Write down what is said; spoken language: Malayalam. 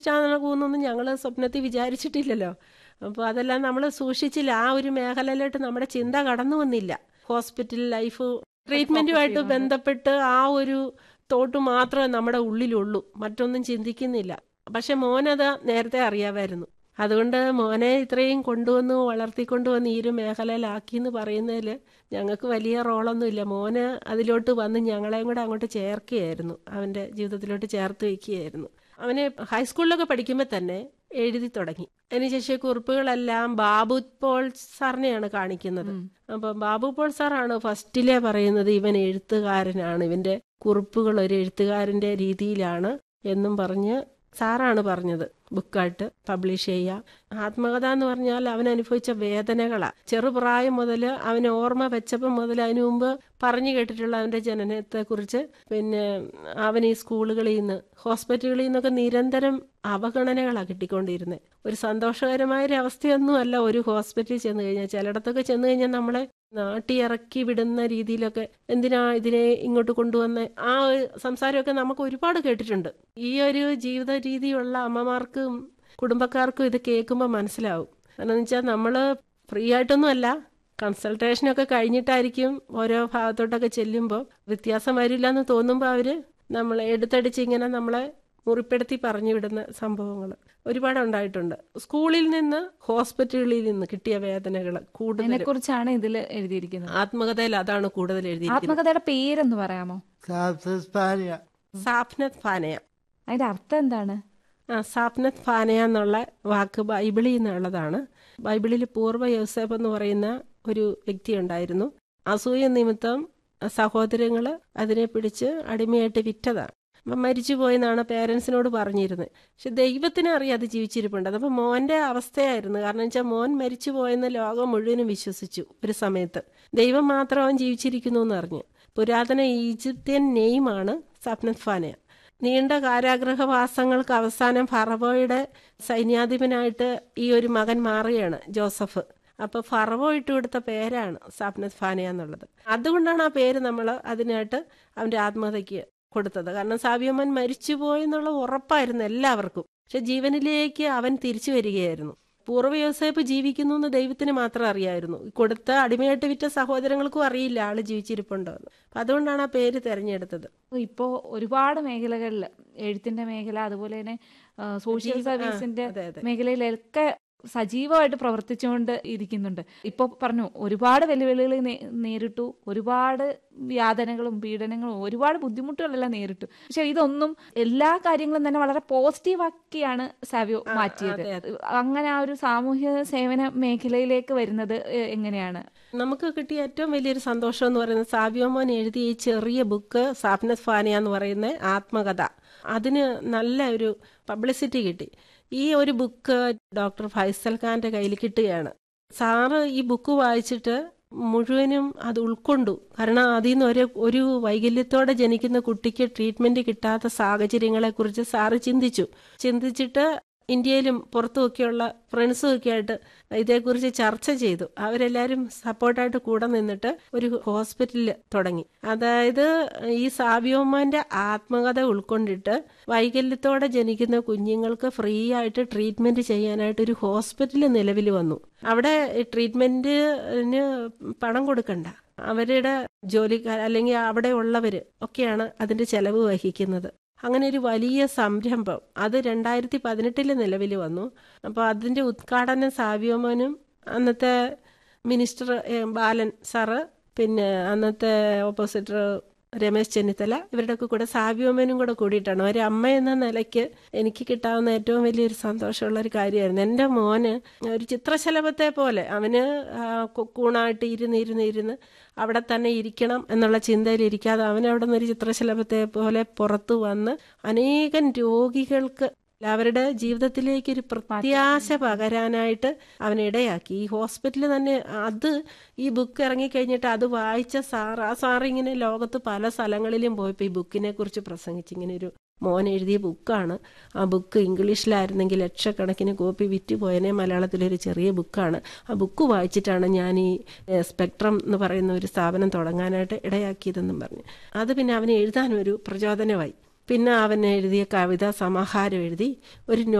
ചാണകമൊന്നും ഞങ്ങൾ സ്വപ്നത്തിൽ വിചാരിച്ചിട്ടില്ലല്ലോ അപ്പോൾ അതെല്ലാം നമ്മൾ സൂക്ഷിച്ചില്ല ആ ഒരു മേഖലയിലോട്ട് നമ്മുടെ ചിന്ത കടന്നു വന്നില്ല ഹോസ്പിറ്റൽ ലൈഫ് ട്രീറ്റ്മെൻറ്റുമായിട്ട് ബന്ധപ്പെട്ട് ആ ഒരു തോട്ട് മാത്രമേ നമ്മുടെ ഉള്ളിലുള്ളൂ മറ്റൊന്നും ചിന്തിക്കുന്നില്ല പക്ഷെ മോനത് നേരത്തെ അറിയാമായിരുന്നു അതുകൊണ്ട് മോനെ ഇത്രയും കൊണ്ടുവന്നു വളർത്തിക്കൊണ്ടുവന്ന് ഈ ഒരു മേഖലയിലാക്കി എന്ന് പറയുന്നതിൽ ഞങ്ങൾക്ക് വലിയ റോളൊന്നുമില്ല മോന് അതിലോട്ട് വന്ന് ഞങ്ങളെയും കൂടെ അങ്ങോട്ട് ചേർക്കുകയായിരുന്നു അവൻ്റെ ജീവിതത്തിലോട്ട് ചേർത്ത് വയ്ക്കുകയായിരുന്നു അവന് ഹൈസ്കൂളിലൊക്കെ പഠിക്കുമ്പോൾ തന്നെ എഴുതി തുടങ്ങി അതിനുശേഷം കുറിപ്പുകളെല്ലാം ബാബു പോൾ സാറിനെയാണ് കാണിക്കുന്നത് അപ്പം ബാബു പോൾ സാറാണ് ഫസ്റ്റിലെ പറയുന്നത് ഇവൻ എഴുത്തുകാരനാണ് ഇവന്റെ കുറിപ്പുകൾ ഒരു എഴുത്തുകാരന്റെ രീതിയിലാണ് എന്നും പറഞ്ഞ് സാറാണ് പറഞ്ഞത് ബുക്കായിട്ട് പബ്ലിഷ് ചെയ്യുക ആത്മകഥ എന്ന് പറഞ്ഞാൽ അവൻ അനുഭവിച്ച വേദനകളാ ചെറുപ്രായം മുതൽ അവന് ഓർമ്മ വെച്ചപ്പം മുതൽ അതിനു മുമ്പ് പറഞ്ഞു കേട്ടിട്ടുള്ള അവന്റെ ജനനത്തെക്കുറിച്ച് പിന്നെ അവൻ ഈ സ്കൂളുകളിൽ നിന്ന് ഹോസ്പിറ്റലുകളിൽ നിന്നൊക്കെ നിരന്തരം അവഗണനകളാണ് കിട്ടിക്കൊണ്ടിരുന്നത് ഒരു സന്തോഷകരമായ ഒരു അവസ്ഥയൊന്നും അല്ല ഒരു ഹോസ്പിറ്റലിൽ ചെന്ന് കഴിഞ്ഞാൽ ചിലയിടത്തൊക്കെ ചെന്ന് കഴിഞ്ഞാൽ നമ്മളെ നാട്ടി ഇറക്കി വിടുന്ന രീതിയിലൊക്കെ എന്തിനാ ഇതിനെ ഇങ്ങോട്ട് കൊണ്ടുവന്ന് ആ ഒരു സംസാരമൊക്കെ നമുക്ക് ഒരുപാട് കേട്ടിട്ടുണ്ട് ഈ ഒരു ജീവിത രീതിയുള്ള അമ്മമാർക്കും കുടുംബക്കാർക്കും ഇത് കേൾക്കുമ്പോൾ മനസ്സിലാവും കാരണം വെച്ചാൽ നമ്മൾ ഫ്രീ ആയിട്ടൊന്നും അല്ല കൺസൾട്ടേഷനൊക്കെ കഴിഞ്ഞിട്ടായിരിക്കും ഓരോ ഭാഗത്തോട്ടൊക്കെ ചെല്ലുമ്പോൾ വ്യത്യാസം വരില്ല എന്ന് തോന്നുമ്പോൾ അവർ നമ്മൾ എടുത്തടിച്ച് ഇങ്ങനെ നമ്മളെ മുറിപ്പെടുത്തി പറഞ്ഞു വിടുന്ന സംഭവങ്ങൾ ഒരുപാട് ഉണ്ടായിട്ടുണ്ട് സ്കൂളിൽ നിന്ന് ഹോസ്പിറ്റലുകളിൽ നിന്ന് കിട്ടിയ വേദനകൾ കൂടുതൽ അതിനെ കുറിച്ചാണ് ഇതിൽ എഴുതിയിരിക്കുന്നത് ആത്മകഥയിൽ അതാണ് കൂടുതൽ എഴുതിയിരിക്കുന്നത് ആത്മകഥയുടെ പേരെന്ന് പറയാമോ സാപ്തസ്പാനിയ സാപ്നത് ഫാനയ അതിന്റെ അർത്ഥം എന്താണ് ആ സാപ്നത് ഫാനയ എന്നുള്ള വാക്ക് ബൈബിളിൽ നിന്നുള്ളതാണ് ബൈബിളിൽ പൂർവ്വ യോസേഫ് എന്ന് പറയുന്ന ഒരു വ്യക്തി ഉണ്ടായിരുന്നു അസൂയ നിമിത്തം സഹോദരങ്ങൾ അതിനെ പിടിച്ച് അടിമയായിട്ട് വിറ്റതാണ് അപ്പം മരിച്ചു പോയെന്നാണ് പേരൻസിനോട് പറഞ്ഞിരുന്നത് പക്ഷെ ദൈവത്തിന് അറിയാം അത് ജീവിച്ചിരിപ്പുണ്ട് അതപ്പോൾ മോൻ്റെ അവസ്ഥയായിരുന്നു കാരണം വെച്ചാൽ മോൻ മരിച്ചു പോയെന്ന് ലോകം മുഴുവനും വിശ്വസിച്ചു ഒരു സമയത്ത് ദൈവം മാത്രം അവൻ ജീവിച്ചിരിക്കുന്നു എന്ന് അറിഞ്ഞു പുരാതന ഈജിപ്ത്യൻ നെയ്മാണ് സപ്നത് ഫാനയ നീണ്ട കാരാഗ്രഹവാസങ്ങൾക്ക് അവസാനം ഫറവോയുടെ സൈന്യാധിപനായിട്ട് ഈ ഒരു മകൻ മാറുകയാണ് ജോസഫ് അപ്പൊ ഫറവോ ഇട്ട് കൊടുത്ത പേരാണ് സാപ്നത് ഫാനയ എന്നുള്ളത് അതുകൊണ്ടാണ് ആ പേര് നമ്മൾ അതിനായിട്ട് അവന്റെ ആത്മകഥയ്ക്ക് കൊടുത്തത് കാരണം സാബിയമ്മൻ മരിച്ചുപോയി എന്നുള്ള ഉറപ്പായിരുന്നു എല്ലാവർക്കും പക്ഷെ ജീവനിലേക്ക് അവൻ തിരിച്ചു വരികയായിരുന്നു പൂർവ്വ യോസേപ്പ് ജീവിക്കുന്നു എന്ന് ദൈവത്തിന് മാത്രം അറിയായിരുന്നു കൊടുത്ത അടിമയായിട്ട് വിറ്റ സഹോദരങ്ങൾക്കും അറിയില്ല ആള് ജീവിച്ചിരിപ്പുണ്ടോ എന്ന് അപ്പൊ അതുകൊണ്ടാണ് ആ പേര് തെരഞ്ഞെടുത്തത് ഇപ്പോ ഒരുപാട് മേഖലകളിൽ എഴുത്തിന്റെ മേഖല അതുപോലെ തന്നെ ആ, സോഷ്യൽ ജീവ- ആ, സർവീസിന്റെ അതെ, അതെ. മേഖലയിലൊക്കെ സജീവമായിട്ട് പ്രവർത്തിച്ചുകൊണ്ട് ഇരിക്കുന്നുണ്ട് ഇപ്പോൾ പറഞ്ഞു ഒരുപാട് വെല്ലുവിളികൾ നേ- നേരിട്ടു ഒരുപാട് യാതനകളും പീഡനങ്ങളും ഒരുപാട് ബുദ്ധിമുട്ടുകളെല്ലാം നേരിട്ടു പക്ഷെ ഇതൊന്നും എല്ലാ കാര്യങ്ങളും തന്നെ വളരെ പോസിറ്റീവ് ആക്കിയാണ് സാവിയോ മാറ്റിയത് അതെ, അങ്ങനെ ആ ഒരു സാമൂഹ്യ സേവന മേഖലയിലേക്ക് വരുന്നത് എ- എങ്ങനെയാണ് നമുക്ക് കിട്ടിയ ഏറ്റവും വലിയൊരു സന്തോഷം എന്ന് പറയുന്നത് സാബിയോമോൻ എഴുതിയ ഈ ചെറിയ ബുക്ക് സാപ്നസ് ഫാനിയ എന്ന് പറയുന്ന ആത്മകഥ അതിന് നല്ല ഒരു പബ്ലിസിറ്റി കിട്ടി ഈ ഒരു ബുക്ക് ഡോക്ടർ ഫൈസൽ ഖാന്റെ കയ്യിൽ കിട്ടുകയാണ് സാറ് ഈ ബുക്ക് വായിച്ചിട്ട് മുഴുവനും അത് ഉൾക്കൊണ്ടു കാരണം അതിൽ നിന്ന് ഒരു ഒരു വൈകല്യത്തോടെ ജനിക്കുന്ന കുട്ടിക്ക് ട്രീറ്റ്മെന്റ് കിട്ടാത്ത സാഹചര്യങ്ങളെക്കുറിച്ച് സാറ് ചിന്തിച്ചു ചിന്തിച്ചിട്ട് ഇന്ത്യയിലും പുറത്തുമൊക്കെയുള്ള ഫ്രണ്ട്സും ഒക്കെ ആയിട്ട് ഇതേക്കുറിച്ച് ചർച്ച ചെയ്തു അവരെല്ലാവരും സപ്പോർട്ടായിട്ട് കൂടെ നിന്നിട്ട് ഒരു ഹോസ്പിറ്റലിൽ തുടങ്ങി അതായത് ഈ സാബിയോമാന്റെ ആത്മകഥ ഉൾക്കൊണ്ടിട്ട് വൈകല്യത്തോടെ ജനിക്കുന്ന കുഞ്ഞുങ്ങൾക്ക് ഫ്രീ ആയിട്ട് ട്രീറ്റ്മെന്റ് ചെയ്യാനായിട്ട് ഒരു ഹോസ്പിറ്റൽ നിലവിൽ വന്നു അവിടെ ട്രീറ്റ്മെന്റിന് പണം കൊടുക്കണ്ട അവരുടെ ജോലിക്കാർ അല്ലെങ്കിൽ അവിടെ ഉള്ളവര് ഒക്കെയാണ് അതിന്റെ ചെലവ് വഹിക്കുന്നത് അങ്ങനെ ഒരു വലിയ സംരംഭം അത് രണ്ടായിരത്തി പതിനെട്ടില് നിലവിൽ വന്നു അപ്പോൾ അതിന്റെ ഉദ്ഘാടനം സാവ്യോമനും അന്നത്തെ മിനിസ്റ്റർ എ, ബാലൻ സാറ് പിന്നെ അന്നത്തെ ഓപ്പോസിറ്റർ രമേശ് ചെന്നിത്തല ഇവരുടെയൊക്കെ കൂടെ സാവ്യോമനും കൂടെ കൂടിയിട്ടാണ് ഒരു അമ്മ എന്ന നിലയ്ക്ക് എനിക്ക് കിട്ടാവുന്ന ഏറ്റവും വലിയൊരു സന്തോഷമുള്ള ഒരു കാര്യമായിരുന്നു എൻ്റെ മോന് ഒരു ചിത്രശലഭത്തെ പോലെ അവന് ആ, കൊക്കൂണായിട്ട് ഇരുന്ന് ഇരുന്ന് ഇരുന്ന് അവിടെ തന്നെ ഇരിക്കണം എന്നുള്ള ചിന്തയിൽ ഇരിക്കാതെ അവൻ അവിടെ നിന്ന് ഒരു ചിത്രശലഭത്തെ പോലെ പുറത്തു വന്ന് അനേകം രോഗികൾക്ക് അവരുടെ ജീവിതത്തിലേക്ക് ഒരു പ്രത്യാശ പകരാനായിട്ട് അവൻ ഇടയാക്കി ഈ ഹോസ്പിറ്റലിൽ തന്നെ അത് ഈ ബുക്ക് ഇറങ്ങിക്കഴിഞ്ഞിട്ട് അത് വായിച്ച സാർ ആ സാർ ഇങ്ങനെ ലോകത്ത് പല സ്ഥലങ്ങളിലും പോയപ്പോൾ ഈ ബുക്കിനെ കുറിച്ച് പ്രസംഗിച്ച് ഇങ്ങനെ ഒരു മോൻ എഴുതിയ ബുക്കാണ് ആ ബുക്ക് ഇംഗ്ലീഷിലായിരുന്നെങ്കിൽ ലക്ഷക്കണക്കിന് കോപ്പി വിറ്റ് പോയനെ മലയാളത്തിലൊരു ചെറിയ ബുക്കാണ് ആ ബുക്ക് വായിച്ചിട്ടാണ് ഞാൻ ഈ ഏഹ്, സ്പെക്ട്രം എന്ന് പറയുന്ന ഒരു സ്ഥാപനം തുടങ്ങാനായിട്ട് ഇടയാക്കിയതെന്നും പറഞ്ഞു അത് പിന്നെ അവന് എഴുതാനൊരു പ്രചോദനമായി പിന്നെ അവൻ എഴുതിയ കവിതാ സമാഹാരം എഴുതി ഒരു